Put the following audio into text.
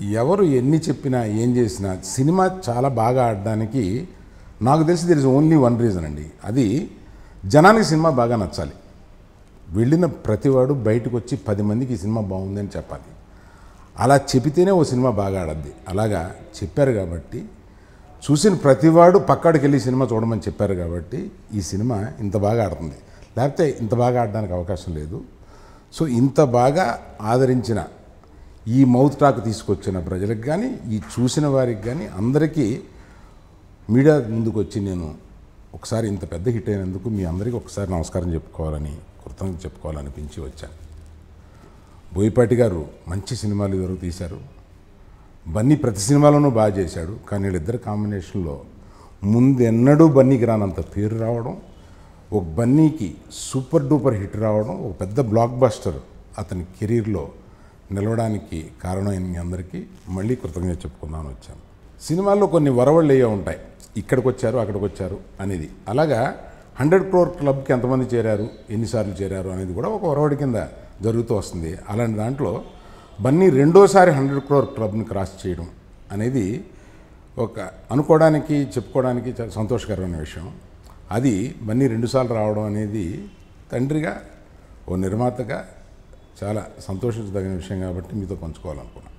ఎవరు ఎన్ని చెప్పినా ఏం చేసినా సినిమా చాలా బాగా ఆడడానికి నాకు తెలిసి there is only one reason అండి అది జనానికి సినిమా బాగా నచ్చాలి వెళ్ళిన ప్రతివాడు బయటకు వచ్చి పది మందికి ఈ సినిమా బాగుంది అని చెప్పాలి అలా చెబితేనే ఓ సినిమా బాగా ఆడద్ది అలాగా చెప్పారు కాబట్టి చూసిన ప్రతివాడు పక్కాడికి వెళ్ళి ఈ సినిమా చూడమని చెప్పారు కాబట్టి ఈ సినిమా ఇంత బాగా ఆడుతుంది లేకపోతే ఇంత బాగా ఆడడానికి అవకాశం లేదు సో ఇంత బాగా ఆదరించిన ఈ మౌత్ టాక్ తీసుకొచ్చిన ప్రజలకు కానీ ఈ చూసిన వారికి కానీ అందరికీ మీడియా ముందుకు వచ్చి నేను ఒకసారి ఇంత పెద్ద హిట్ అయినందుకు మీ అందరికీ ఒకసారి నమస్కారం చెప్పుకోవాలని కృతజ్ఞత చెప్పుకోవాలనిపించి వచ్చాను బోయపాటి గారు మంచి సినిమాలు ఇదివరకు తీశారు బన్నీ ప్రతి సినిమాలోనూ బాగా చేశాడు కానీ వీళ్ళిద్దరు కాంబినేషన్లో ముందెన్నడూ బన్నీకి రానంత పేరు రావడం ఒక బన్నీకి సూపర్ డూపర్ హిట్ రావడం ఒక పెద్ద బ్లాక్ బస్టర్ అతని కెరీర్లో నిలవడానికి కారణమైన మీ అందరికీ మళ్ళీ కృతజ్ఞత చెప్పుకుందామని వచ్చాను సినిమాల్లో కొన్ని వరవళ్ళు అయ్యే ఉంటాయి ఇక్కడికి వచ్చారు అక్కడికి వచ్చారు అనేది అలాగా హండ్రెడ్ క్రోర్ క్లబ్కి ఎంతమంది చేరారు ఎన్నిసార్లు చేరారు అనేది కూడా ఒక వరవడి కింద జరుగుతూ వస్తుంది అలాంటి దాంట్లో బన్నీ రెండోసారి హండ్రెడ్ క్రోర్ క్లబ్ని క్రాస్ చేయడం అనేది ఒక అనుకోవడానికి చెప్పుకోవడానికి చాలా సంతోషకరమైన విషయం అది బన్నీ రెండుసార్లు రావడం అనేది తండ్రిగా ఓ నిర్మాతగా చాలా సంతోషించదగిన విషయం కాబట్టి మీతో పంచుకోవాలనుకున్నాను